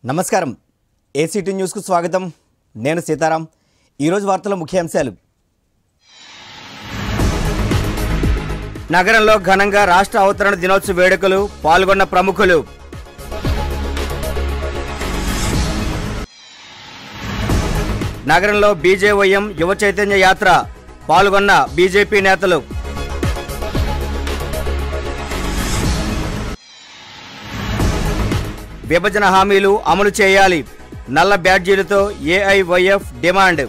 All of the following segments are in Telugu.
నమస్కారం ఏసీటీ న్యూస్కు స్వాగతం నేను సీతారాం ఈరోజు వార్తల ముఖ్యాంశాలు నగరంలో ఘనంగా రాష్ట్ర అవతరణ దినోత్సవ వేడుకలు పాల్గొన్న ప్రముఖులు నగరంలో బీజేవైఎం యువ చైతన్య యాత్ర పాల్గొన్న బీజేపీ నేతలు విభజన హామీలు అమలు చేయాలి నల్ల బ్యాడ్జీలతో ఏఐవైఎఫ్ డిమాండ్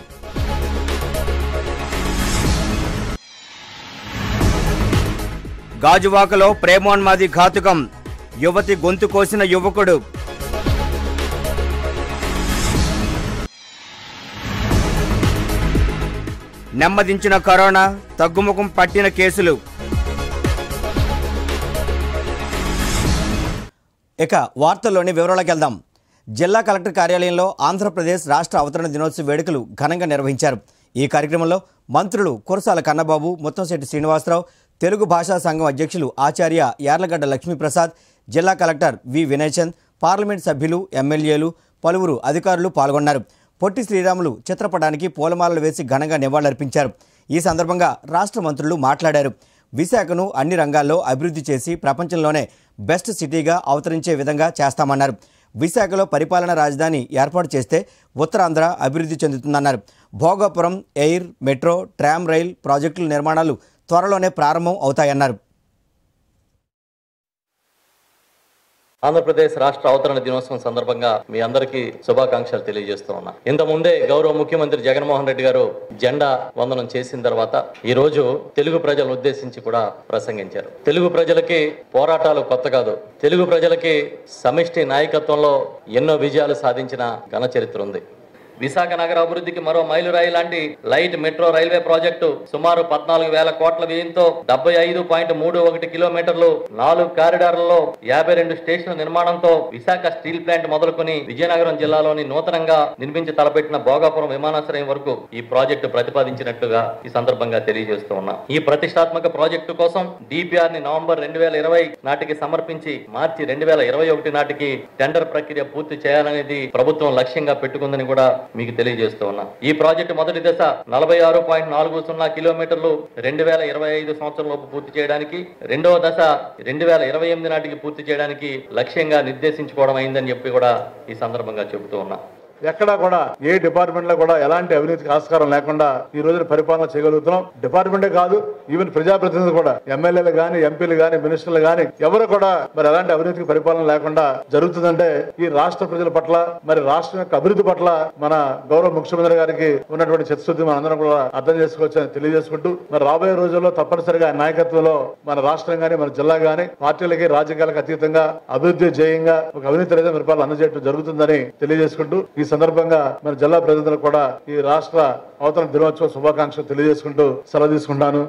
గాజువాకలో ప్రేమోన్మాది ఘాతుకం యువతి గొంతు కోసిన యువకుడు నెమ్మదించిన కరోనా తగ్గుముఖం పట్టిన కేసులు ఇక వార్తల్లోని వివరాలకు వెళ్దాం జిల్లా కలెక్టర్ కార్యాలయంలో ఆంధ్రప్రదేశ్ రాష్ట్ర అవతరణ దినోత్సవ వేడుకలు ఘనంగా నిర్వహించారు ఈ కార్యక్రమంలో మంత్రులు కురసాల కన్నబాబు ముత్తంశెట్టి శ్రీనివాసరావు తెలుగు భాషా సంఘం అధ్యక్షులు ఆచార్య యార్లగడ్డ లక్ష్మీప్రసాద్ జిల్లా కలెక్టర్ వి వినయచంద్ పార్లమెంట్ సభ్యులు ఎమ్మెల్యేలు పలువురు అధికారులు పాల్గొన్నారు పొట్టి శ్రీరాములు చిత్రపటానికి పూలమాలలు వేసి ఘనంగా నివాళులర్పించారు ఈ సందర్భంగా రాష్ట్ర మంత్రులు మాట్లాడారు విశాఖను అన్ని రంగాల్లో అభివృద్ధి చేసి ప్రపంచంలోనే బెస్ట్ సిటీగా అవతరించే విధంగా చేస్తామన్నారు విశాఖలో పరిపాలనా రాజధాని ఏర్పాటు చేస్తే ఉత్తరాంధ్ర అభివృద్ధి చెందుతుందన్నారు Bhogapuram air metro tram rail ప్రాజెక్టుల నిర్మాణాలు త్వరలోనే ప్రారంభం అవుతాయన్నారు ఆంధ్రప్రదేశ్ రాష్ట్ర అవతరణ దినోత్సవం సందర్భంగా మీ అందరికీ శుభాకాంక్షలు తెలియజేస్తూ ఉన్నా ఇంత ముందే గౌరవ ముఖ్యమంత్రి జగన్మోహన్ రెడ్డి గారు జెండా వందనం చేసిన తర్వాత ఈ రోజు తెలుగు ప్రజలను ఉద్దేశించి కూడా ప్రసంగించారు తెలుగు ప్రజలకి పోరాటాలు కొత్త కాదు తెలుగు ప్రజలకి సమిష్టి నాయకత్వంలో ఎన్నో విజయాలు సాధించిన ఘన చరిత్ర ఉంది విశాఖ నగర అభివృద్ధికి మరో మైలురాయి లాంటి లైట్ మెట్రో రైల్వే ప్రాజెక్టు సుమారు పద్నాలుగు వేల కోట్ల వ్యయంతో డెబ్బై ఐదు పాయింట్ మూడు ఒకటి కిలోమీటర్లు నాలుగు కారిడార్లలో యాభై రెండు స్టేషన్ల నిర్మాణంతో విశాఖ స్టీల్ ప్లాంట్ మొదలుకొని విజయనగరం జిల్లాలోని నూతనంగా నిర్మించి తలపెట్టిన భోగాపురం విమానాశ్రయం వరకు ఈ ప్రాజెక్టు ప్రతిపాదించినట్లుగా ఈ సందర్భంగా తెలియజేస్తూ ఉన్నా ఈ ప్రతిష్టాత్మక ప్రాజెక్టు కోసం డిపిఆర్ ని నవంబర్ రెండు వేల ఇరవై నాటికి సమర్పించి మార్చి రెండు వేల ఇరవై ఒకటి నాటికి టెండర్ ప్రక్రియ పూర్తి చేయాలనేది ప్రభుత్వం లక్ష్యంగా పెట్టుకుందని కూడా మీకు తెలియజేస్తూ ఉన్నా ఈ ప్రాజెక్టు మొదటి దశ నలభై ఆరు పాయింట్ నాలుగు సున్నా కిలోమీటర్లు రెండు వేల ఇరవై ఐదు సంవత్సరంలోపు పూర్తి చేయడానికి రెండవ దశ రెండు వేల ఇరవై ఎనిమిది నాటికి పూర్తి చేయడానికి లక్ష్యంగా నిర్దేశించుకోవడం అయిందని చెప్పి కూడా ఈ సందర్భంగా చెబుతూ ఉన్నా ఎక్కడా కూడా ఏ డిపార్ట్మెంట్ లో కూడా ఎలాంటి అవినీతికి ఆస్కారం లేకుండా ఈ రోజున పరిపాలన చేయగలుగుతున్నాం డిపార్ట్మెంటే కాదు ఈవెన్ ప్రజాప్రతినిధులు కూడా ఎమ్మెల్యేలు గాని ఎంపీలు గాని మినిస్టర్లు గాని ఎవరు కూడా మరి ఎలాంటి అవినీతికి పరిపాలన లేకుండా జరుగుతుందంటే ఈ రాష్ట్ర ప్రజల పట్ల మరి రాష్ట్రం యొక్క అభివృద్ధి పట్ల మన గౌరవ ముఖ్యమంత్రి గారికి ఉన్నటువంటి చిత్తశుద్ధి మనందరం కూడా అర్థం చేసుకోవచ్చని తెలియజేసుకుంటూ మరి రాబోయే రోజుల్లో తప్పనిసరిగా ఆయన నాయకత్వంలో మన రాష్ట్రం గాని మన జిల్లా గాని పార్టీలకి రాజకీయాలకు అతీతంగా అభివృద్ధి జయంగా ఒక అవినీతి రహిత పరిపాలన అందజేయడం జరుగుతుందని తెలియజేసుకుంటూ ఈ సందర్భంగా మన జిల్లా ప్రజలందరూ కూడా ఈ రాష్ట్ర అవతరణ దినోత్సవ శుభాకాంక్షలు తెలియజేసుకుంటూ సెలవు తీసుకుంటాను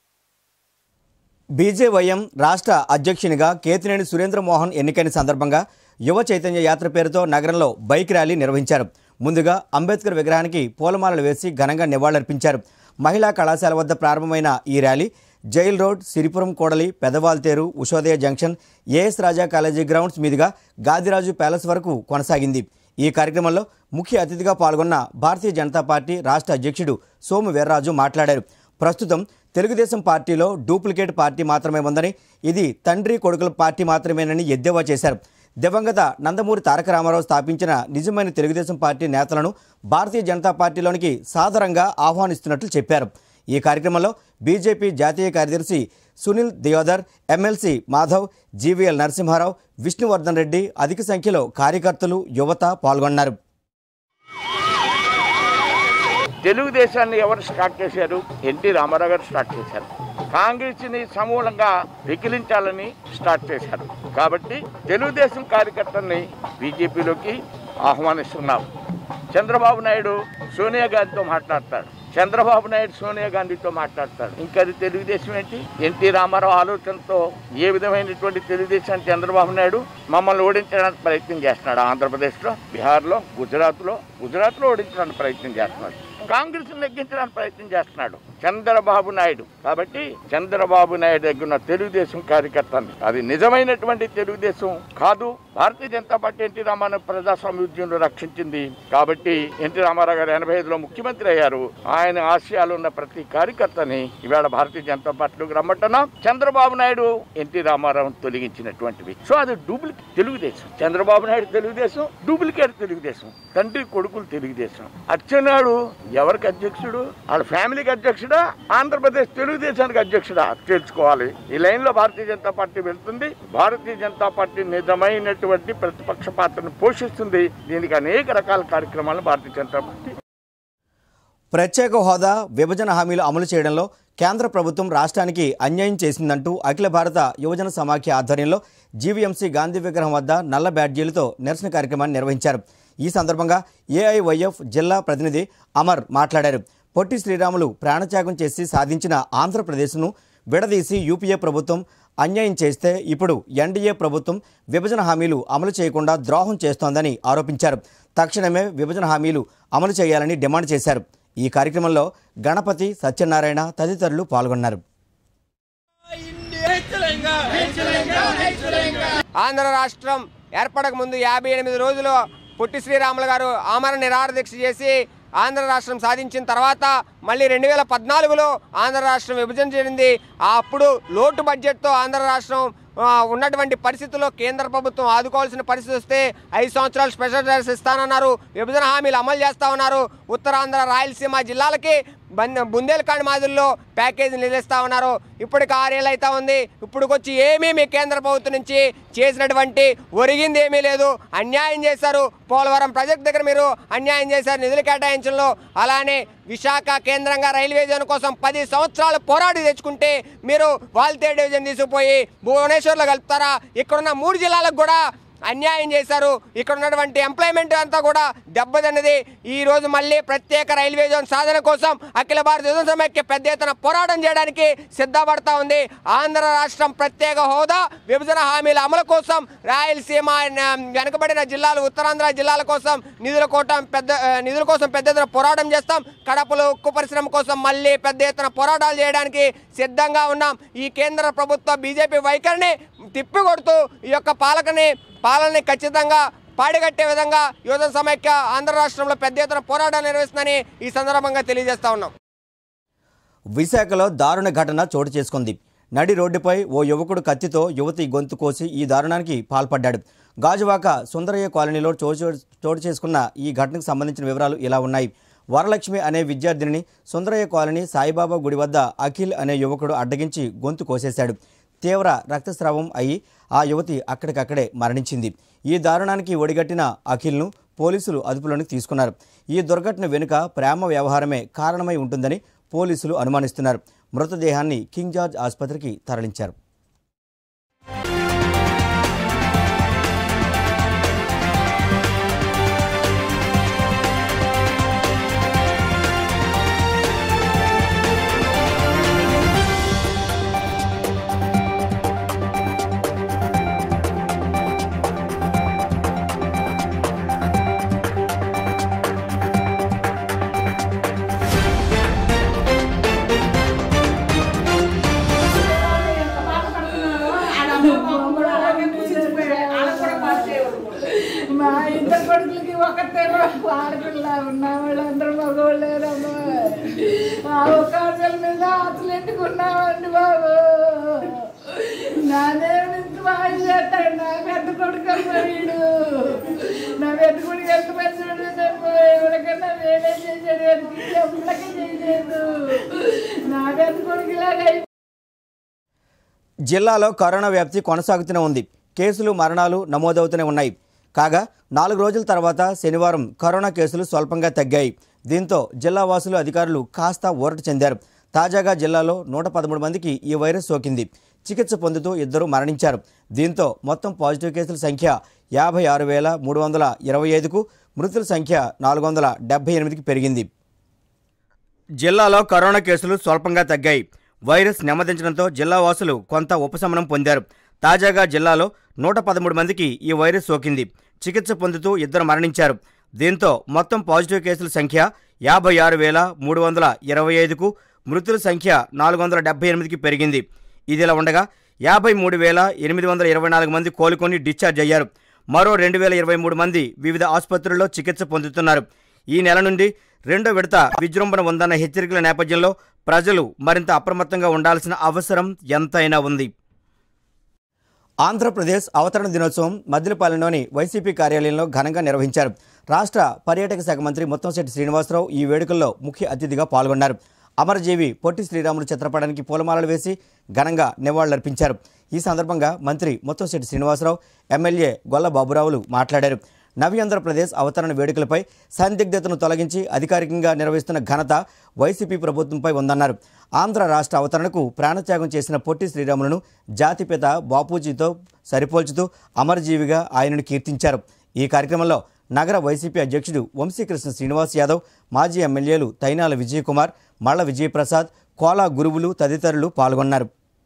బీజేవైఎం రాష్ట్ర అధ్యక్షునిగా కేతినేని సురేంద్రమోహన్ ఎన్నికైన సందర్భంగా యువ చైతన్య యాత్ర పేరుతో నగరంలో బైక్ ర్యాలీ నిర్వహించారు ముందుగా అంబేద్కర్ విగ్రహానికి పూలమాలలు వేసి ఘనంగా నివాళులర్పించారు మహిళా కళాశాల వద్ద ప్రారంభమైన ఈ ర్యాలీ జైల్ రోడ్ సిరిపురం కోడలి Pedawaltair Ushodaya junction A S Raja college మీదుగా గాదిరాజు ప్యాలెస్ వరకు కొనసాగింది ఈ కార్యక్రమంలో ముఖ్య అతిథిగా పాల్గొన్న భారతీయ జనతా పార్టీ రాష్ట్ర అధ్యక్షుడు సోము వీర్రాజు మాట్లాడారు ప్రస్తుతం తెలుగుదేశం పార్టీలో డూప్లికేట్ పార్టీ మాత్రమే ఉందని ఇది తండ్రి కొడుకుల పార్టీ మాత్రమేనని ఎద్దేవా చేశారు దివంగత నందమూరి తారక రామారావు స్థాపించిన నిజమైన తెలుగుదేశం పార్టీ నేతలను భారతీయ జనతా పార్టీలోనికి సాదరంగా ఆహ్వానిస్తున్నట్లు చెప్పారు ఈ కార్యక్రమంలో బీజేపీ జాతీయ కార్యదర్శి సునీల్ దియోదర్ ఎమ్మెల్సీ మాధవ్ జీవీఎల్ నరసింహారావు విష్ణువర్ధన్ రెడ్డి అధిక సంఖ్యలో కార్యకర్తలు యువత పాల్గొన్నారు తెలుగుదేశాన్ని ఎవరు స్టార్ట్ చేశారు ఎన్టీ రామారావు గారు స్టార్ట్ చేశారు కాంగ్రెస్ని సమూలంగా వికిలించాలని స్టార్ట్ చేశారు కాబట్టి తెలుగుదేశం కార్యకర్తల్ని బీజేపీలోకి ఆహ్వానిస్తున్నాం చంద్రబాబు నాయుడు సోనియా గాంధీతో మాట్లాడతాడు చంద్రబాబు నాయుడు సోనియా గాంధీతో మాట్లాడతాడు ఇంకా అది తెలుగుదేశం ఏంటి ఎన్టీ రామారావు ఆలోచనతో ఏ విధమైనటువంటి తెలుగుదేశం చంద్రబాబు నాయుడు మమ్మల్ని ఓడించడానికి ప్రయత్నం చేస్తున్నాడు ఆంధ్రప్రదేశ్లో బీహార్లో గుజరాత్లో గుజరాత్లో ఓడించడానికి ప్రయత్నం చేస్తున్నాడు కాంగ్రెస్ నెగ్గించడానికి ప్రయత్నం చేస్తున్నాడు చంద్రబాబు నాయుడు కాబట్టి చంద్రబాబు నాయుడు దగ్గర ఉన్న తెలుగుదేశం కార్యకర్తని అది నిజమైనటువంటి తెలుగుదేశం కాదు భారతీయ జనతా పార్టీ ఎన్టీ రామారావు ప్రజాస్వామ్య ఉద్యమంలో రక్షించింది కాబట్టి ఎన్టీ రామారావు గారు ఎనభై ఐదులో ముఖ్యమంత్రి అయ్యారు ఆయన ఆశయాలు ఉన్న ప్రతి కార్యకర్తని ఇవాళ భారతీయ జనతా పార్టీలోకి రమ్మంటున్నాం చంద్రబాబు నాయుడు ఎన్టీ రామారావు తొలగించినటువంటివి సో అది డూప్లికేట్ తెలుగుదేశం చంద్రబాబు నాయుడు తెలుగుదేశం డూప్లికేట్ తెలుగుదేశం తండ్రి కొడుకులు తెలుగుదేశం అచ్చెన్నాడు ఎవరికి అధ్యక్షుడు వాళ్ళ ఫ్యామిలీకి అధ్యక్షుడా ఆంధ్రప్రదేశ్ తెలుగుదేశానికి అధ్యక్షుడా తెలుసుకోవాలి ఈ లైన్ లో భారతీయ జనతా పార్టీ వెళ్తుంది భారతీయ జనతా పార్టీ నిజమైనటువంటి ప్రతిపక్ష పాత్రను పోషిస్తుంది దీనికి అనేక రకాల కార్యక్రమాలను భారతీయ జనతా పార్టీ ప్రత్యేక హోదా విభజన హామీలు అమలు చేయడంలో కేంద్ర ప్రభుత్వం రాష్ట్రానికి అన్యాయం చేసిందంటూ అఖిల భారత యువజన సమాఖ్య ఆధ్వర్యంలో జీవీఎంసీ గాంధీ విగ్రహం వద్ద నల్ల బ్యాడ్జీలతో నిరసన కార్యక్రమాన్ని నిర్వహించారు ఈ సందర్భంగా ఏఐవైఎఫ్ జిల్లా ప్రతినిధి అమర్ మాట్లాడారు పొట్టి శ్రీరాములు ప్రాణత్యాగం చేసి సాధించిన ఆంధ్రప్రదేశ్ను విడదీసి యూపీఏ ప్రభుత్వం అన్యాయం చేస్తే ఇప్పుడు ఎన్డీఏ ప్రభుత్వం విభజన హామీలు అమలు చేయకుండా ద్రోహం చేస్తోందని ఆరోపించారు తక్షణమే విభజన హామీలు అమలు చేయాలని డిమాండ్ చేశారు ఈ కార్యక్రమంలో గణపతి సత్యనారాయణ తదితరులు పాల్గొన్నారు ఆంధ్ర రాష్ట్రం ఏర్పడక ముందు యాభై ఎనిమిది రోజులు పొట్టి శ్రీరాములు గారు ఆమరణ నిరాహార దీక్ష చేసి ఆంధ్ర రాష్ట్రం సాధించిన తర్వాత మళ్ళీ రెండు వేల పద్నాలుగులో ఆంధ్ర రాష్ట్రం విభజన జరిగింది ఆ అప్పుడు లోటు బడ్జెట్తో ఆంధ్ర రాష్ట్రం ఆ, ఉన్నటువంటి పరిస్థితుల్లో కేంద్ర ప్రభుత్వం ఆదుకోవాల్సిన పరిస్థితి వస్తే ఐదు సంవత్సరాలు స్పెషల్ డ్రైవ్స్ ఇస్తానన్నారు విభజన హామీలు అమలు చేస్తా ఉన్నారు ఉత్తరాంధ్ర రాయలసీమ జిల్లాలకి బంద్ బుందేల్ఖండ్ మాదిరిలో ప్యాకేజీ నిలుస్తా ఉన్నారు ఇప్పటికి ఆరేళ్ళు అవుతా ఉంది ఇప్పటికొచ్చి ఏమీ మీ కేంద్ర ప్రభుత్వం నుంచి చేసినటువంటి ఒరిగింది ఏమీ లేదు అన్యాయం చేశారు పోలవరం ప్రాజెక్ట్ దగ్గర మీరు అన్యాయం చేశారు నిధులు కేటాయించడంలో అలానే విశాఖ కేంద్రంగా రైల్వే జోన్ కోసం పది సంవత్సరాలు పోరాడి తెచ్చుకుంటే మీరు వాల్తే డివిజన్ తీసుకుపోయి భువనేశ్వర్లో కలుపుతారా ఇక్కడున్న మూడు జిల్లాలకు కూడా అన్యాయం చేశారు ఇక్కడ ఉన్నటువంటి ఎంప్లాయ్మెంట్ అంతా కూడా దెబ్బతిన్నది ఈ రోజు మళ్ళీ ప్రత్యేక రైల్వే జోన్ సాధన కోసం అఖిల భారత యువజన సమైక్య పెద్ద ఎత్తున పోరాటం చేయడానికి సిద్ధపడతా ఉంది ఆంధ్ర రాష్ట్రం ప్రత్యేక హోదా విభజన హామీల అమలు కోసం రాయలసీమ న- వెనుకబడిన జిల్లాలు ఉత్తరాంధ్ర జిల్లాల కోసం నిధుల కోటం పెద్ద ఆ, నిధుల కోసం పెద్ద ఎత్తున పోరాటం చేస్తాం కడపలో ఉక్కు పరిశ్రమ కోసం మళ్ళీ పెద్ద ఎత్తున పోరాటాలు చేయడానికి సిద్ధంగా ఉన్నాం ఈ కేంద్ర ప్రభుత్వ బీజేపీ వైఖరిని తిప్పికొడుతూ ఈ యొక్క పాలకని పాలనని ఖచ్చితంగా పాడిగట్టే విధంగా యువజన సమైక్య ఆంధ్ర రాష్ట్రంలో పెద్ద ఎత్తున పోరాటాలు నిర్వహిస్తుందని ఈ సందర్భంగా తెలియజేస్తా ఉన్నాం విశాఖలో దారుణ ఘటన చోటు చేసుకుంది నడి రోడ్డుపై ఓ యువకుడు కత్తితో యువతి గొంతు కోసి ఈ దారుణానికి పాల్పడ్డాడు గాజువాక సుందరయ్య కాలనీలో చోటు చోటు చేసుకున్న ఈ ఘటనకు సంబంధించిన వివరాలు ఇలా ఉన్నాయి వరలక్ష్మి అనే విద్యార్థినిని సుందరయ్య కాలనీ సాయిబాబా గుడి వద్ద అఖిల్ అనే యువకుడు అడ్డగించి గొంతు కోసేశాడు తీవ్ర రక్తస్రావం అయి ఆ యువతి అక్కడికక్కడే మరణించింది ఈ దారుణానికి ఒడిగట్టిన అఖిల్ను పోలీసులు అదుపులోకి తీసుకున్నారు ఈ దుర్ఘటన వెనుక ప్రేమ వ్యవహారమే కారణమై ఉంటుందని పోలీసులు అనుమానిస్తున్నారు మృతదేహాన్ని కింగ్ జార్జ్ ఆసుపత్రికి తరలించారు మా ఇద్దరు కొడుకులకి ఒకటే ఆడపిల్ల ఉన్న వాళ్ళందరూ మగవాళ్ళేరమ్మా ఆ ఒక ఆడపిల్ల మీద ఆతులు ఎట్టుకున్నామండి బాబు నానే ఇంత బాగా చేస్తాడు నా పెద్ద కొడుకు వీడు నా పెద్ద కొడుకు ఎంత మంచివాడు ఎవరికన్నా వేరే చేశాడు ఎవరికి చేయలేదు నా పెద్ద కొడుకు ఇలాగ జిల్లాలో కరోనా వ్యాప్తి కొనసాగుతూనే ఉంది కేసులు మరణాలు నమోదవుతూనే ఉన్నాయి కాగా నాలుగు రోజుల తర్వాత శనివారం కరోనా కేసులు స్వల్పంగా తగ్గాయి దీంతో జిల్లా వాసులు అధికారులు కాస్త ఊరట చెందారు తాజాగా జిల్లాలో నూట పదమూడు మందికి ఈ వైరస్ సోకింది చికిత్స పొందుతూ ఇద్దరు మరణించారు దీంతో మొత్తం పాజిటివ్ కేసుల సంఖ్య యాభై ఆరు వేల మూడు వందల ఇరవై ఐదుకు మృతుల సంఖ్య నాలుగు వందల డెబ్బై ఎనిమిదికి పెరిగింది జిల్లాలో కరోనా కేసులు స్వల్పంగా తగ్గాయి వైరస్ నెమ్మదించడంతో జిల్లా వాసులు కొంత ఉపశమనం పొందారు తాజాగా జిల్లాలో నూట పదమూడు మందికి ఈ వైరస్ సోకింది చికిత్స పొందుతూ ఇద్దరు మరణించారు దీంతో మొత్తం పాజిటివ్ కేసుల సంఖ్య యాభై ఆరు వేల మూడు వందల ఇరవై ఐదుకు మృతుల సంఖ్య నాలుగు వందల డెబ్బై ఎనిమిదికి పెరిగింది ఇదిలా ఉండగా యాభై మూడు వేల ఎనిమిది వందల ఇరవై నాలుగు మంది కోలుకొని డిశ్చార్జ్ అయ్యారు మరో రెండు వేల ఇరవై మూడు మంది వివిధ ఆసుపత్రుల్లో చికిత్స పొందుతున్నారు ఈ నెల నుండి రెండో విడత విజృంభణ ఉందన్న హెచ్చరికల నేపథ్యంలో ప్రజలు మరింత అప్రమత్తంగా ఉండాల్సిన అవసరం ఎంతైనా ఉంది ఆంధ్రప్రదేశ్ అవతరణ దినోత్సవం మద్దిలపాలెంలోని వైసీపీ కార్యాలయంలో ఘనంగా నిర్వహించారు రాష్ట్ర పర్యాటక శాఖ మంత్రి ముత్తంశెట్టి శ్రీనివాసరావు ఈ వేడుకల్లో ముఖ్య అతిథిగా పాల్గొన్నారు అమరజీవి పొట్టి శ్రీరాములు చిత్రపటానికి పూలమాలలు వేసి ఘనంగా నివాళులర్పించారు ఈ సందర్భంగా మంత్రి ముత్తంశెట్టి శ్రీనివాసరావు ఎమ్మెల్యే గొల్ల బాబురావులు మాట్లాడారు నవ్యాంధ్రప్రదేశ్ అవతరణ వేడుకలపై సందిగ్ధతను తొలగించి అధికారికంగా నిర్వహిస్తున్న ఘనత వైసీపీ ప్రభుత్వంపై ఉందన్నారు ఆంధ్ర రాష్ట్ర అవతరణకు ప్రాణత్యాగం చేసిన పొట్టి శ్రీరాములను జాతిపిత బాపూజీతో సరిపోల్చుతూ అమరజీవిగా ఆయనను కీర్తించారు ఈ కార్యక్రమంలో నగర వైసీపీ అధ్యక్షుడు వంశీకృష్ణ శ్రీనివాస్ యాదవ్ మాజీ ఎమ్మెల్యేలు తైనాల విజయకుమార్ మల్ల విజయప్రసాద్ కోలా గురువులు తదితరులు పాల్గొన్నారు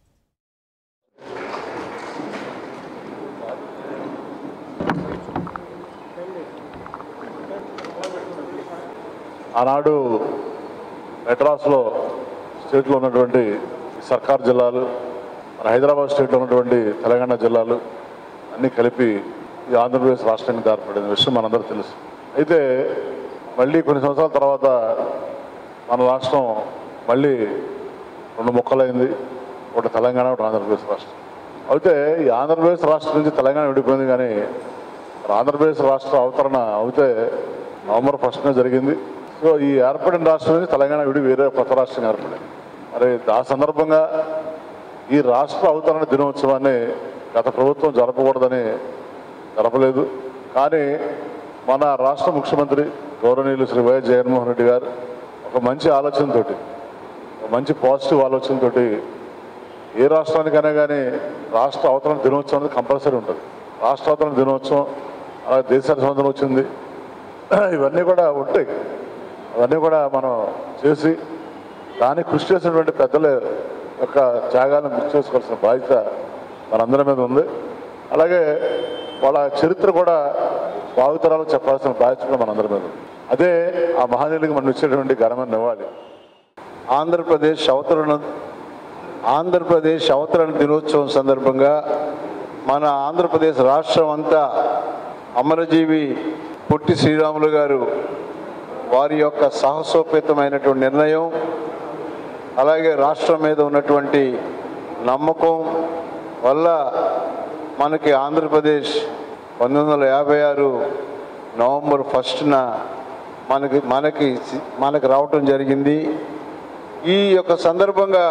ఆనాడు మెడ్రాస్లో స్టేట్లో ఉన్నటువంటి సర్కార్ జిల్లాలు మన హైదరాబాద్ స్టేట్లో ఉన్నటువంటి తెలంగాణ జిల్లాలు అన్నీ కలిపి ఈ ఆంధ్రప్రదేశ్ రాష్ట్రానికి దారిపడిన విషయం మనందరూ తెలుసు అయితే మళ్ళీ కొన్ని సంవత్సరాల తర్వాత మన రాష్ట్రం మళ్ళీ రెండు ముక్కలైంది ఒకటి తెలంగాణ ఒకటి ఆంధ్రప్రదేశ్ రాష్ట్రం అయితే ఈ ఆంధ్రప్రదేశ్ రాష్ట్రం నుంచి తెలంగాణ విడిపోయింది కానీ మరి ఆంధ్రప్రదేశ్ రాష్ట్ర అవతరణ అవుతే నవంబర్ ఫస్ట్నే జరిగింది సో ఈ ఏర్పడిన రాష్ట్రం నుంచి తెలంగాణ విడి వేరే కొత్త రాష్ట్రం ఏర్పడింది మరి ఆ సందర్భంగా ఈ రాష్ట్ర అవతరణ దినోత్సవాన్ని గత ప్రభుత్వం జరపకూడదని జరపలేదు కానీ మన రాష్ట్ర ముఖ్యమంత్రి గౌరవనీయులు శ్రీ వైఎస్ జగన్మోహన్ రెడ్డి గారు ఒక మంచి ఆలోచనతోటి ఒక మంచి పాజిటివ్ ఆలోచనతోటి ఏ రాష్ట్రానికైనా కానీ రాష్ట్ర అవతరణ దినోత్సవం అనేది కంపల్సరీ ఉంటుంది రాష్ట్ర అవతరణ దినోత్సవం అలాగే దేశాల స్వాతంత్రం వచ్చింది ఇవన్నీ కూడా ఉంటాయి అవన్నీ కూడా మనం చేసి దానికి కృషి చేసినటువంటి పెద్దల యొక్క త్యాగాలను గుర్తు చేసుకోవాల్సిన బాధ్యత మనందరి మీద ఉంది అలాగే వాళ్ళ చరిత్ర కూడా భావితరాలు చెప్పాల్సిన బాధ్యత కూడా మనందరి మీద ఉంది అదే ఆ మహనీయులకి మనం ఇచ్చేటువంటి ఘనమైన నివ్వాలి ఆంధ్రప్రదేశ్ అవతరణ ఆంధ్రప్రదేశ్ అవతరణ దినోత్సవం సందర్భంగా మన ఆంధ్రప్రదేశ్ రాష్ట్రం అంతా అమరజీవి పొట్టి శ్రీరాములు గారు వారి యొక్క సాహసోపేతమైనటువంటి నిర్ణయం అలాగే రాష్ట్రం మీద ఉన్నటువంటి నమ్మకం వల్ల మనకి ఆంధ్రప్రదేశ్ పంతొమ్మిది వందల యాభై ఆరు నవంబర్ ఫస్ట్న మనకి మనకి మనకి రావటం జరిగింది ఈ యొక్క సందర్భంగా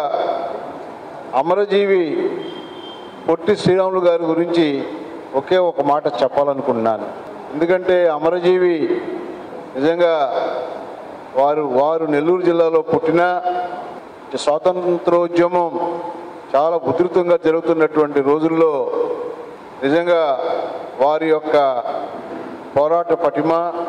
అమరజీవి పొట్టి శ్రీరాములు గారి గురించి ఒకే ఒక మాట చెప్పాలనుకుంటున్నాను ఎందుకంటే అమరజీవి నిజంగా వారు వారు నెల్లూరు జిల్లాలో పుట్టిన స్వాతంత్రోద్యమం చాలా ఉధృతంగా జరుగుతున్నటువంటి రోజుల్లో నిజంగా వారి యొక్క పోరాట పటిమ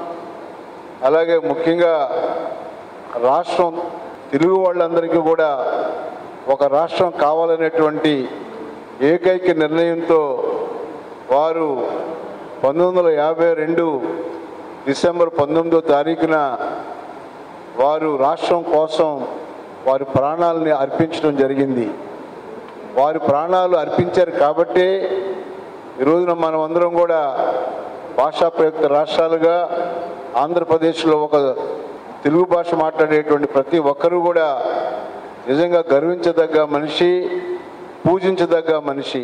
అలాగే ముఖ్యంగా రాష్ట్రం తెలుగు వాళ్ళందరికీ కూడా ఒక రాష్ట్రం కావాలనేటువంటి ఏకైక నిర్ణయంతో వారు పంతొమ్మిది వందల యాభై రెండు డిసెంబర్ పంతొమ్మిదో తారీఖున వారు రాష్ట్రం కోసం వారి ప్రాణాలని అర్పించడం జరిగింది వారి ప్రాణాలు అర్పించారు కాబట్టే ఈ రోజున మనం అందరం కూడా భాషా ప్రయుక్త రాష్ట్రాలుగా ఆంధ్రప్రదేశ్లో ఒక తెలుగు భాష మాట్లాడేటువంటి ప్రతి ఒక్కరూ కూడా నిజంగా గర్వించదగ్గ మనిషి పూజించదగ్గ మనిషి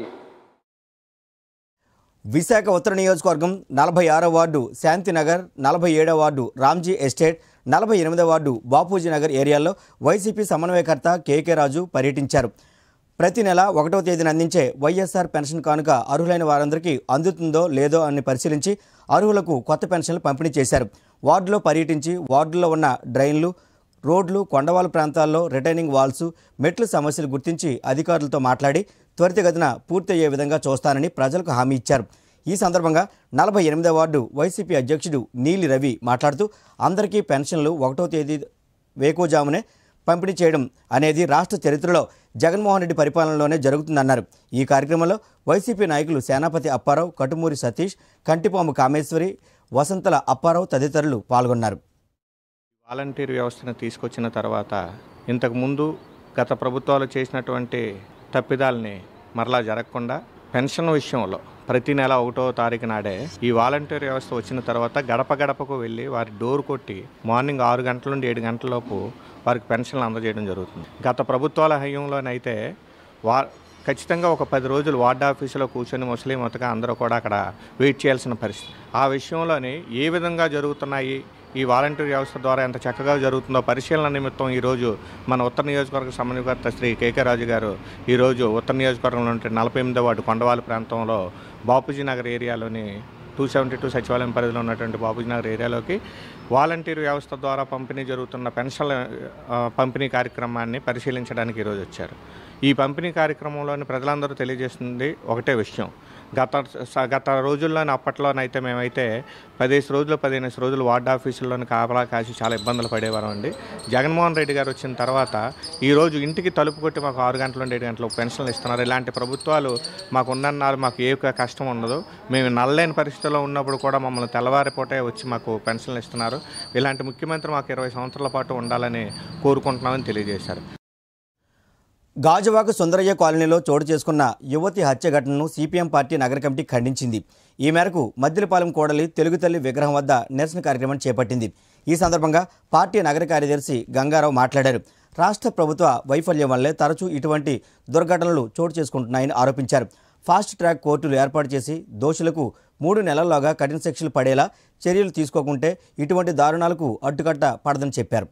విశాఖ ఉత్తర నియోజకవర్గం నలభై ఆరో వార్డు శాంతినగర్ నలభై ఏడో వార్డు రామ్జీ ఎస్టేట్ నలభై ఎనిమిదో వార్డు బాపూజీ నగర్ ఏరియాల్లో వైసీపీ సమన్వయకర్త కేకే రాజు పర్యటించారు ప్రతి నెల ఒకటో తేదీన అందించే వైఎస్ఆర్ పెన్షన్ కానుక అర్హులైన వారందరికీ అందుతుందో లేదో అని పరిశీలించి అర్హులకు కొత్త పెన్షన్లు పంపిణీ చేశారు వార్డులో పర్యటించి వార్డులో ఉన్న డ్రైన్లు రోడ్లు కొండవాళ్ళ ప్రాంతాల్లో రిటైనింగ్ వాల్స్ మెట్ల సమస్యలు గుర్తించి అధికారులతో మాట్లాడి త్వరితగతిన పూర్తయ్యే విధంగా చూస్తానని ప్రజలకు హామీ ఇచ్చారు ఈ సందర్భంగా నలభై ఎనిమిదో వార్డు వైసీపీ అధ్యక్షుడు నీలి రవి మాట్లాడుతూ అందరికీ పెన్షన్లు ఒకటో తేదీ వేకోజామునే పంపిణీ చేయడం అనేది రాష్ట్ర చరిత్రలో జగన్మోహన్ రెడ్డి పరిపాలనలోనే జరుగుతుందన్నారు ఈ కార్యక్రమంలో వైసీపీ నాయకులు సేనాపతి అప్పారావు కటుమూరి సతీష్ కంటిపాము కామేశ్వరి వసంతల అప్పారావు తదితరులు పాల్గొన్నారు వాలంటీర్ వ్యవస్థను తీసుకొచ్చిన తర్వాత ఇంతకుముందు గత ప్రభుత్వాలు చేసినటువంటి తప్పిదాలని మరలా జరగకుండా పెన్షన్ విషయంలో ప్రతి నెల ఒకటో తారీఖు నాడే ఈ వాలంటీర్ వ్యవస్థ వచ్చిన తర్వాత గడప గడపకు వెళ్ళి వారి డోర్ కొట్టి మార్నింగ్ ఆరు గంటల నుండి ఏడు గంటల లోపు వారికి పెన్షన్లు అందజేయడం జరుగుతుంది గత ప్రభుత్వాల హయంలోనైతే వా ఖచ్చితంగా ఒక పది రోజులు వార్డ్ ఆఫీసులో కూర్చొని ముస్లిం మొత్తగా అందరూ కూడా అక్కడ వెయిట్ చేయాల్సిన పరిస్థితి ఆ విషయంలోని ఏ విధంగా జరుగుతున్నాయి ఈ వాలంటీర్ వ్యవస్థ ద్వారా ఎంత చక్కగా జరుగుతుందో పరిశీలన నిమిత్తం ఈరోజు మన ఉత్తర నియోజకవర్గ సమన్వయకర్త శ్రీ కేకే రాజు గారు ఈరోజు ఉత్తర నియోజకవర్గంలో ఉంటే నలభై ఎనిమిదో వార్డు కొండవాళ్ళ ప్రాంతంలో బాపూజీ నగర్ ఏరియాలోని టూ సెవెంటీ టూ సచివాలయం పరిధిలో ఉన్నటువంటి బాపూజీ నగర్ ఏరియాలోకి వాలంటీర్ వ్యవస్థ ద్వారా పంపిణీ జరుగుతున్న పెన్షన్ల ఆ, పంపిణీ కార్యక్రమాన్ని పరిశీలించడానికి ఈరోజు వచ్చారు ఈ పంపిణీ కార్యక్రమంలోని ప్రజలందరూ తెలియజేస్తుంది ఒకటే విషయం గత స- గత రోజుల్లోని అప్పట్లోనైతే మేమైతే పదిహేను రోజులు పదిహేను రోజులు వార్డ్ ఆఫీసుల్లోని కాపలా కాసి చాలా ఇబ్బందులు పడేవారం అండి జగన్మోహన్ రెడ్డి గారు వచ్చిన తర్వాత ఈరోజు ఇంటికి తలుపు కొట్టి మాకు ఆరు గంటల నుండి ఏడు గంటలకు పెన్షన్లు ఇస్తున్నారు ఇలాంటి ప్రభుత్వాలు మాకు ఉన్నన్నారు మాకు ఏ ఒక్క కష్టం ఉండదు మేము నల్లలేని పరిస్థితుల్లో ఉన్నప్పుడు కూడా మమ్మల్ని తెల్లవారిపూటే వచ్చి మాకు పెన్షన్లు ఇస్తున్నారు ఇలాంటి ముఖ్యమంత్రి మాకు ఇరవై సంవత్సరాల పాటు ఉండాలని కోరుకుంటున్నామని తెలియజేశారు గాజువాక సుందరయ్య కాలనీలో చోటు చేసుకున్న యువతి హత్య ఘటనను సిపిఎం పార్టీ నగర కమిటీ ఖండించింది ఈ మేరకు మద్దిలపాలెం కోడలి తెలుగు తల్లి విగ్రహం వద్ద నిరసన కార్యక్రమం చేపట్టింది ఈ సందర్భంగా పార్టీ నగర కార్యదర్శి గంగారావు మాట్లాడారు రాష్ట్ర ప్రభుత్వ వైఫల్యం వల్లే తరచూ ఇటువంటి దుర్ఘటనలు చోటు చేసుకుంటున్నాయని ఆరోపించారు ఫాస్ట్ ట్రాక్ కోర్టులు ఏర్పాటు చేసి దోషులకు మూడు నెలల్లోగా కఠిన శిక్షలు పడేలా చర్యలు తీసుకోకుంటే ఇటువంటి దారుణాలకు అడ్డుకట్ట పడదని చెప్పారు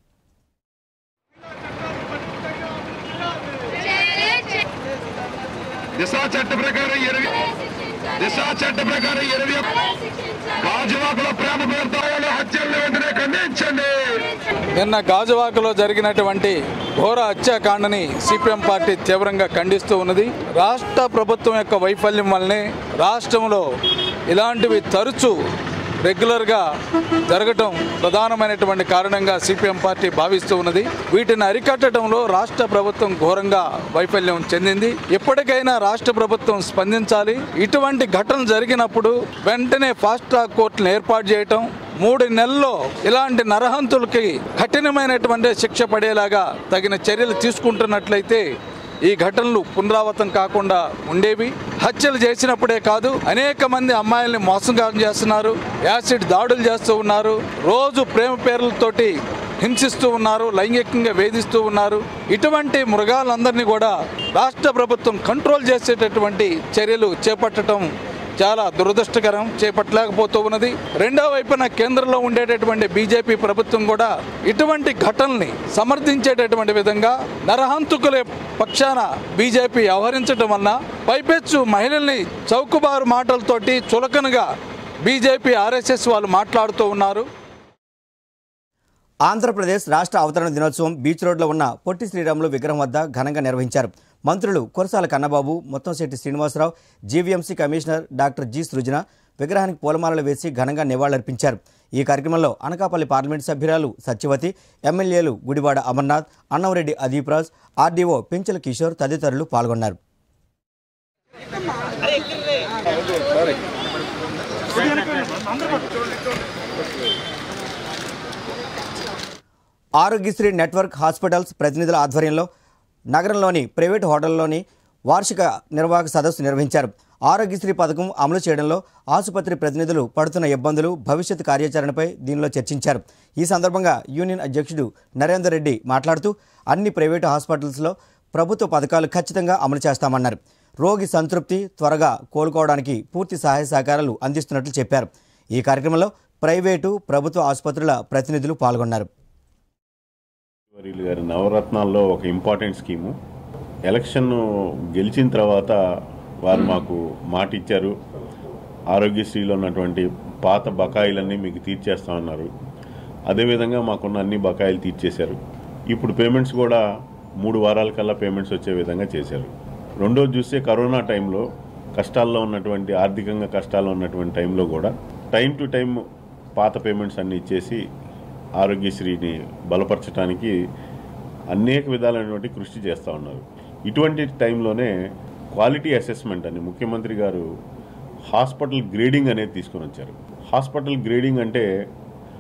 దిశా చట్ట ప్రకారం ఇరవై దిశా చట్ట ప్రకారం ఇరవై గాజువాకుల ప్రేమ పేరుతో హత్యలను వెంటనే ఖండించండి నిన్న గాజువాకలో జరిగినటువంటి ఘోర హత్యాకాండని సిపిఎం పార్టీ తీవ్రంగా ఖండిస్తూ ఉన్నది రాష్ట్ర ప్రభుత్వం యొక్క వైఫల్యం వల్లనే రాష్ట్రంలో ఇలాంటివి తరచూ రెగ్యులర్గా జరగటం ప్రధానమైనటువంటి కారణంగా సిపిఎం పార్టీ భావిస్తూ ఉన్నది వీటిని అరికట్టడంలో రాష్ట్ర ప్రభుత్వం ఘోరంగా వైఫల్యం చెందింది ఎప్పటికైనా రాష్ట్ర ప్రభుత్వం స్పందించాలి ఇటువంటి ఘటనలు జరిగినప్పుడు వెంటనే ఫాస్ట్ ట్రాక్ కోర్టులను ఏర్పాటు చేయటం మూడు నెలల్లో ఇలాంటి నరహంతులకి కఠినమైనటువంటి శిక్ష పడేలాగా తగిన చర్యలు తీసుకుంటున్నట్లయితే ఈ ఘటనలు పునరావృతం కాకుండా ఉండేవి హత్యలు చేసినప్పుడే కాదు అనేక మంది అమ్మాయిల్ని మోసంగా చేస్తున్నారు యాసిడ్ దాడులు చేస్తూ ఉన్నారు రోజు ప్రేమ పేర్లతోటి హింసిస్తూ ఉన్నారు లైంగికంగా వేధిస్తూ ఉన్నారు ఇటువంటి మృగాలందరినీ కూడా రాష్ట్ర ప్రభుత్వం కంట్రోల్ చేసేటటువంటి చర్యలు చేపట్టడం చాలా దురదృష్టకరం చేపట్టలేకపోతూ ఉన్నది రెండో వైపున కేంద్రంలో ఉండేటటువంటి బీజేపీ ప్రభుత్వం కూడా ఇటువంటి ఘటనల్ని సమర్థించేటటువంటి విధంగా నరహంతుకుల పక్షాన బీజేపీ వ్యవహరించడం వలన పైపెచ్చు మహిళల్ని చౌకబారు మాటలతోటి చులకనగా బీజేపీ ఆర్ఎస్ఎస్ వాళ్ళు మాట్లాడుతూ ఉన్నారు ఆంధ్రప్రదేశ్ రాష్ట్ర అవతరణ దినోత్సవం బీచ్ రోడ్లో ఉన్న పొట్టి శ్రీరాములు విగ్రహం వద్ద ఘనంగా నిర్వహించారు మంత్రులు Kurasala Kannababu Muttamsetti Srinivasarao GVMC commissioner doctor G Srujana విగ్రహానికి పూలమాలలు వేసి ఘనంగా నివాళులర్పించారు ఈ కార్యక్రమంలో అనకాపల్లి పార్లమెంటు సభ్యురాలు సత్యవతి ఎమ్మెల్యేలు గుడివాడ అమర్నాథ్ అన్నంరెడ్డి అదీప్ రాజ్ ఆర్డీఓ పించల కిషోర్ తదితరులు పాల్గొన్నారు ఆరోగ్యశ్రీ నెట్వర్క్ హాస్పిటల్స్ ప్రతినిధుల ఆధ్వర్యంలో నగరంలోని ప్రైవేటు హోటల్లోని వార్షిక నిర్వాహక సదస్సు నిర్వహించారు ఆరోగ్యశ్రీ పథకం అమలు చేయడంలో ఆసుపత్రి ప్రతినిధులు పడుతున్న ఇబ్బందులు భవిష్యత్ కార్యాచరణపై దీనిలో చర్చించారు ఈ సందర్భంగా యూనియన్ అధ్యక్షుడు నరేందర్ రెడ్డి మాట్లాడుతూ అన్ని ప్రైవేటు హాస్పిటల్స్లో ప్రభుత్వ పథకాలు ఖచ్చితంగా అమలు చేస్తామన్నారు రోగి సంతృప్తి త్వరగా కోలుకోవడానికి పూర్తి సహాయ సహకారాలు అందిస్తున్నట్లు చెప్పారు ఈ కార్యక్రమంలో ప్రైవేటు ప్రభుత్వ ఆసుపత్రుల ప్రతినిధులు పాల్గొన్నారు వర్యులు గారి నవరత్నాల్లో ఒక ఇంపార్టెంట్ స్కీము ఎలక్షన్ గెలిచిన తర్వాత వారు మాకు మాట ఇచ్చారు ఆరోగ్యశ్రీలో ఉన్నటువంటి పాత బకాయిలన్నీ మీకు తీర్చేస్తామన్నారు అదేవిధంగా మాకున్న అన్ని బకాయిలు తీర్చేశారు ఇప్పుడు పేమెంట్స్ కూడా మూడు వారాల కల్లా పేమెంట్స్ వచ్చే విధంగా చేశారు రెండోది చూస్తే కరోనా టైంలో కష్టాల్లో ఉన్నటువంటి ఆర్థికంగా కష్టాల్లో ఉన్నటువంటి టైంలో కూడా టైం టు టైం పాత పేమెంట్స్ అన్నీ ఇచ్చేసి ఆరోగ్యశ్రీని బలపరచడానికి అనేక విధాలైనటువంటి కృషి చేస్తూ ఉన్నారు ఇటువంటి టైంలోనే క్వాలిటీ అసెస్మెంట్ అని ముఖ్యమంత్రి గారు హాస్పిటల్ గ్రేడింగ్ అనేది తీసుకొని వచ్చారు హాస్పిటల్ గ్రేడింగ్ అంటే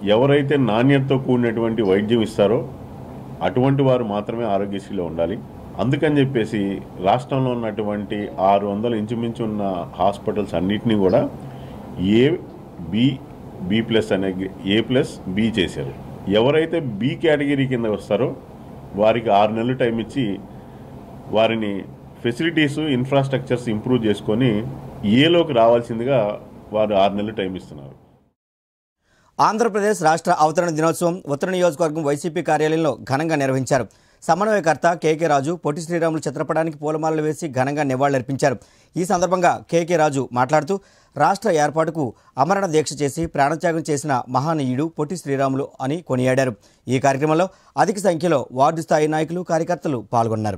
ఎవరైతే నాణ్యతతో కూడినటువంటి వైద్యం ఇస్తారో అటువంటి వారు మాత్రమే ఆరోగ్యశ్రీలో ఉండాలి అందుకని చెప్పేసి రాష్ట్రంలో ఉన్నటువంటి ఆరు వందల ఇంచుమించు ఉన్న హాస్పిటల్స్ అన్నిటినీ కూడా ఏ బి బి ప్లస్ అనే ఏ ప్లస్ బి చేశారు ఎవరైతే బి కేటగిరీ కింద వస్తారో వారికి ఆరు నెలలు టైం ఇచ్చి వారిని ఫెసిలిటీస్ ఇన్ఫ్రాస్ట్రక్చర్స్ ఇంప్రూవ్ చేసుకొని ఏలోకి రావాల్సిందిగా వారు ఆరు నెలలు టైం ఇస్తున్నారు ఆంధ్రప్రదేశ్ రాష్ట్ర అవతరణ దినోత్సవం ఉత్తర నియోజకవర్గం వైసీపీ కార్యాలయంలో ఘనంగా నిర్వహించారు సమన్వయకర్త కేకే రాజు పొట్టి శ్రీరాములు చిత్రపటానికి పూలమాలలు వేసి ఘనంగా నివాళులర్పించారు ఈ సందర్భంగా కేకే రాజు మాట్లాడుతూ రాష్ట్ర ఏర్పాటుకు అమరణ దీక్ష చేసి ప్రాణత్యాగం చేసిన మహానీయుడు పొట్టి శ్రీరాములు అని కొనియాడారు ఈ కార్యక్రమంలో అధిక సంఖ్యలో వార్డు స్థాయి నాయకులు కార్యకర్తలు పాల్గొన్నారు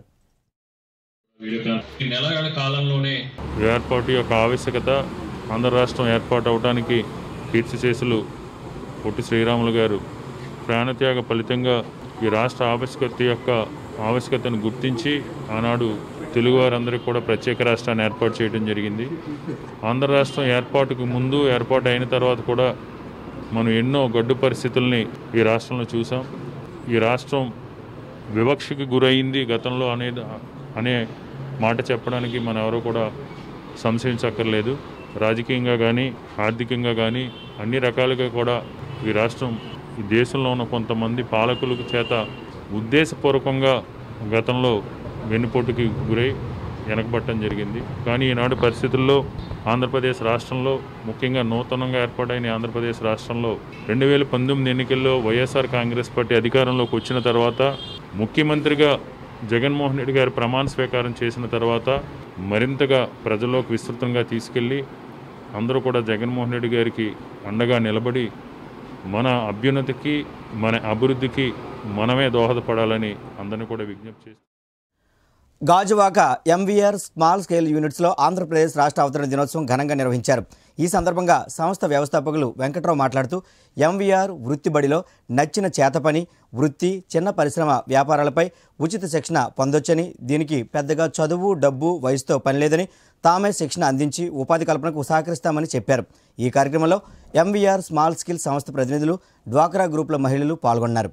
ఈ నెలల కాలంలోనే ఏర్పాటు యొక్క ఆవశ్యకత ఆంధ్ర రాష్ట్రం ఏర్పాటు అవడానికి కీర్తిశేషులు పొట్టి శ్రీరాములు గారు ప్రాణత్యాగ ఫలితంగా ఈ రాష్ట్ర ఆవశ్యకత యొక్క ఆవశ్యకతను గుర్తించి ఆనాడు తెలుగువారందరికీ కూడా ప్రత్యేక రాష్ట్రాన్ని ఏర్పాటు చేయడం జరిగింది ఆంధ్ర రాష్ట్రం ఏర్పాటుకు ముందు ఏర్పాటు అయిన తర్వాత కూడా మనం ఎన్నో గడ్డు పరిస్థితుల్ని ఈ రాష్ట్రంలో చూసాం ఈ రాష్ట్రం వివక్షకి గురైంది గతంలో అనేది అనే మాట చెప్పడానికి మనం ఎవరు కూడా సంశయించక్కర్లేదు రాజకీయంగా కానీ ఆర్థికంగా కానీ అన్ని రకాలుగా కూడా ఈ రాష్ట్రం ఈ దేశంలో ఉన్న కొంతమంది పాలకుల చేత ఉద్దేశపూర్వకంగా గతంలో వెన్నుపోటుకి గురై వెనకబట్టడం జరిగింది కానీ ఈనాడు పరిస్థితుల్లో ఆంధ్రప్రదేశ్ రాష్ట్రంలో ముఖ్యంగా నూతనంగా ఏర్పాటైన ఆంధ్రప్రదేశ్ రాష్ట్రంలో రెండు వేల పంతొమ్మిది ఎన్నికల్లో వైఎస్ఆర్ కాంగ్రెస్ పార్టీ అధికారంలోకి వచ్చిన తర్వాత ముఖ్యమంత్రిగా జగన్మోహన్ రెడ్డి గారు ప్రమాణ స్వీకారం చేసిన తర్వాత మరింతగా ప్రజల్లోకి విస్తృతంగా తీసుకెళ్ళి అందరూ కూడా జగన్మోహన్ రెడ్డి గారికి అండగా నిలబడి మన అభ్యున్నతికి మన అభివృద్ధికి మనమే దోహదపడాలని అందరినీ కూడా విజ్ఞప్తి చేస్తాం గాజువాక ఎంవీఆర్ స్మాల్ స్కేల్ యూనిట్స్లో ఆంధ్రప్రదేశ్ రాష్ట్ర అవతరణ దినోత్సవం ఘనంగా నిర్వహించారు ఈ సందర్భంగా సంస్థ వ్యవస్థాపకులు వెంకట్రావు మాట్లాడుతూ ఎంవీఆర్ వృత్తి బడిలో నచ్చిన చేతపని వృత్తి చిన్న పరిశ్రమ వ్యాపారాలపై ఉచిత శిక్షణ పొందొచ్చని దీనికి పెద్దగా చదువు డబ్బు వయసుతో పని లేదని తామే శిక్షణ అందించి ఉపాధి కల్పనకు సహకరిస్తామని చెప్పారు ఈ కార్యక్రమంలో ఎంవీఆర్ స్మాల్ స్కిల్ సంస్థ ప్రతినిధులు డ్వాక్రా గ్రూపుల మహిళలు పాల్గొన్నారు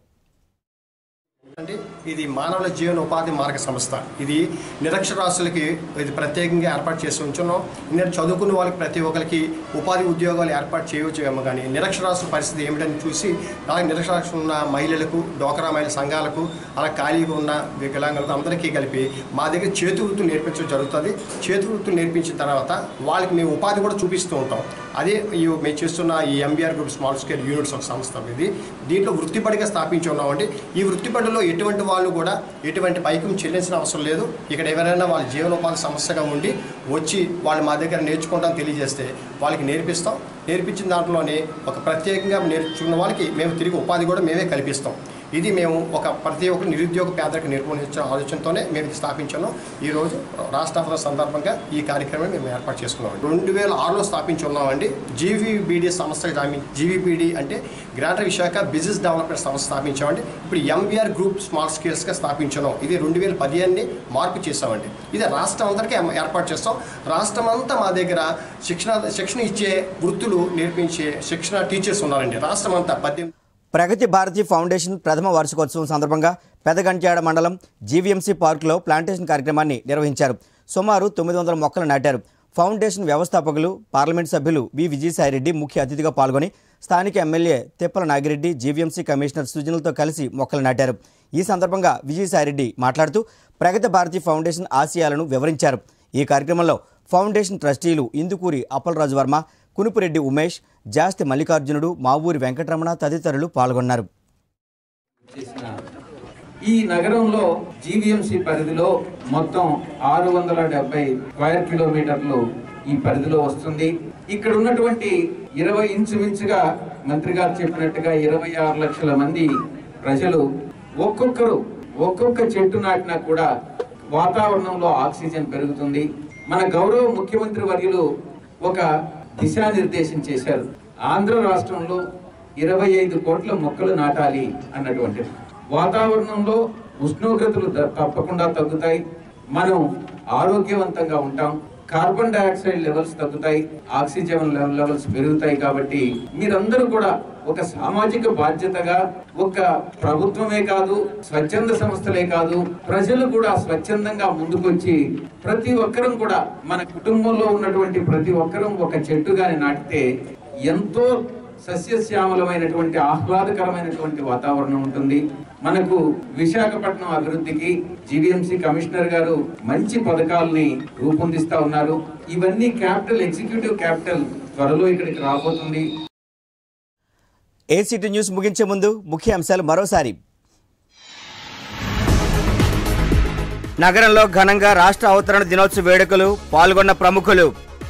అంటే ఇది మానవుల జీవన ఉపాధి మార్గ సంస్థ ఇది నిరక్షరాస్యులకి ఇది ప్రత్యేకంగా ఏర్పాటు చేసి ఉంచున్నాం నేను చదువుకున్న వాళ్ళకి ప్రతి ఒక్కరికి ఉపాధి ఉద్యోగాలు ఏర్పాటు చేయవచ్చేమో కానీ నిరక్షరాస్యుల పరిస్థితి ఏమిటని చూసి అలాగే నిరక్షరాస్యులు ఉన్న మహిళలకు డోకరా మహిళ సంఘాలకు అలా ఖాళీగా ఉన్న వికలాంగులకు అందరికీ కలిపి మా దగ్గర చేతి వృత్తులు నేర్పించడం జరుగుతుంది చేతి వృత్తులు నేర్పించిన తర్వాత వాళ్ళకి మేము ఉపాధి కూడా చూపిస్తూ ఉంటాం అదే ఈ మేము చేస్తున్న ఈ MBR group small scale units ఒక సంస్థ ఇది దీంట్లో వృత్తిపడిగా స్థాపించి ఉన్నామండి ఈ వృత్తిపడిలో ఎటువంటి వాళ్ళు కూడా ఎటువంటి పైకం చెల్లించిన అవసరం లేదు ఇక్కడ ఎవరైనా వాళ్ళ జీవనోపాధి సమస్యగా ఉండి వచ్చి వాళ్ళు మా దగ్గర నేర్చుకుంటాం తెలియజేస్తే వాళ్ళకి నేర్పిస్తాం నేర్పించిన దాంట్లోనే ఒక ప్రత్యేకంగా నేర్చుకున్న వాళ్ళకి మేము తిరిగి ఉపాధి కూడా మేమే కల్పిస్తాం ఇది మేము ఒక ప్రతి ఒక్క నిరుద్యోగ పేదలకు నిర్వహించిన ఆలోచనతోనే మేము ఇది స్థాపించాము ఈరోజు రాష్ట్ర సందర్భంగా ఈ కార్యక్రమం మేము ఏర్పాటు చేసుకున్నాం రెండు వేల ఆరులో స్థాపించి ఉన్నామండి జీవీబీడీ సంస్థ జీవీబీడీ అంటే గ్రేటర్ విశాఖ బిజినెస్ డెవలప్మెంట్ సంస్థ స్థాపించామండి ఇప్పుడు ఎంవీఆర్ గ్రూప్ స్మాల్ స్కేల్స్గా స్థాపించాం ఇది రెండు వేల పదిహేనుని మార్పు చేసామండి ఇది రాష్ట్రం అందరికీ ఏం- ఏర్పాటు చేస్తాం రాష్ట్రం అంతా మా దగ్గర శిక్షణ శిక్షణ ఇచ్చే వృత్తులు నేర్పించే శిక్షణ టీచర్స్ ఉన్నారండి రాష్ట్రం అంతా పద్దెనిమిది ప్రగతి భారతి ఫౌండేషన్ ప్రథమ వార్షికోత్సవం సందర్భంగా పెదగంట్యాడ మండలం జీవీఎంసీ పార్కులో ప్లాంటేషన్ కార్యక్రమాన్ని నిర్వహించారు సుమారు తొమ్మిది వందల మొక్కలు నాటారు ఫౌండేషన్ వ్యవస్థాపకులు పార్లమెంట్ సభ్యులు వి విజయసాయిరెడ్డి ముఖ్య అతిథిగా పాల్గొని స్థానిక MLA Tippala Nagireddy GVMC commissioner సుజనులతో కలిసి మొక్కలు నాటారు ఈ సందర్భంగా విజయసాయిరెడ్డి మాట్లాడుతూ ప్రగతి భారతి ఫౌండేషన్ ఆశయాలను వివరించారు ఈ కార్యక్రమంలో ఫౌండేషన్ ట్రస్టీలు ఇందుకూరి అప్పలరాజు వర్మ కునుపురెడ్డి ఉమేష్ జాస్తి మల్లికార్జునుడు మావూరి వెంకటరమణ తదితరులు పాల్గొన్నారు ఈ నగరంలో జీవీఎంసీ పరిధిలో మొత్తం ఆరు వందల డెబ్బై స్క్వేర్ కిలోమీటర్లు ఈ పరిధిలో వస్తుంది ఇక్కడ ఉన్నటువంటి ఇరవై ఇంచుమించుగా మంత్రి గారు చెప్పినట్టుగా ఇరవై ఆరు లక్షల మంది ప్రజలు ఒక్కొక్కరు ఒక్కొక్క చెట్టు నాటినా కూడా వాతావరణంలో ఆక్సిజన్ పెరుగుతుంది మన గౌరవ ముఖ్యమంత్రి వర్యులు ఒక దిశానిర్దేశం చేశారు ఆంధ్ర రాష్ట్రంలో ఇరవై ఐదు కోట్ల మొక్కలు నాటాలి అన్నటువంటిది వాతావరణంలో ఉష్ణోగ్రతలు ద- తప్పకుండా తగ్గుతాయి మనం ఆరోగ్యవంతంగా ఉంటాం కార్బన్ డైఆక్సైడ్ లెవెల్స్ తగ్గుతాయి ఆక్సిజన్ లెవెల్ లెవెల్స్ పెరుగుతాయి కాబట్టి మీరందరూ కూడా ఒక సామాజిక బాధ్యతగా ఒక ప్రభుత్వమే కాదు స్వచ్ఛంద సంస్థలే కాదు ప్రజలు కూడా స్వచ్ఛందంగా ముందుకొచ్చి ప్రతి ఒక్కరం కూడా మన కుటుంబంలో ఉన్నటువంటి ప్రతి ఒక్కరం ఒక చెట్టుగాని నాటితే ఎంతో సస్యశ్యామలమైనటువంటి ఆహ్లాదకరమైనటువంటి వాతావరణం ఉంటుంది మనకు విశాఖపట్నం అభివృద్ధికి జీవీఎంసీ కమిషనర్ గారు మంచి పథకాలని రూపొందిస్తా ఉన్నారు ఇవన్నీ క్యాపిటల్ ఎగ్జిక్యూటివ్ క్యాపిటల్ త్వరలో ఇక్కడికి రాబోతుంది ఏసీటీ న్యూస్ ముగించే ముందు ముఖ్య అంశాలు మరోసారి నగరంలో ఘనంగా రాష్ట్ర అవతరణ దినోత్సవ వేడుకలు పాల్గొన్న ప్రముఖులు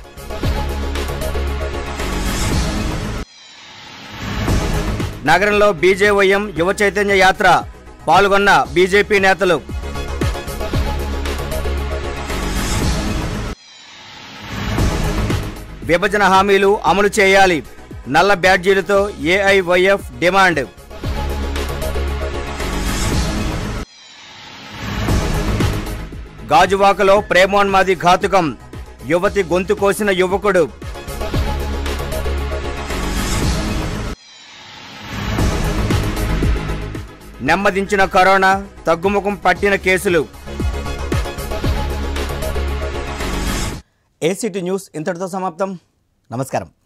నగరంలో బీజేవైఎం యువ చైతన్య యాత్ర పాల్గొన్న బీజేపీ నేతలు విభజన హామీలు అమలు చేయాలి నల్ల బ్యాడ్జీలతో ఏఐవైఎఫ్ డిమాండ్ గాజువాకలో ప్రేమోన్మాది ఘాతుకం యువతి గొంతు కోసిన యువకుడు నెమ్మదించిన కరోనా తగ్గుముఖం పట్టిన కేసులు ఏసీటీ న్యూస్ ఇంతటితో సమాప్తం నమస్కారం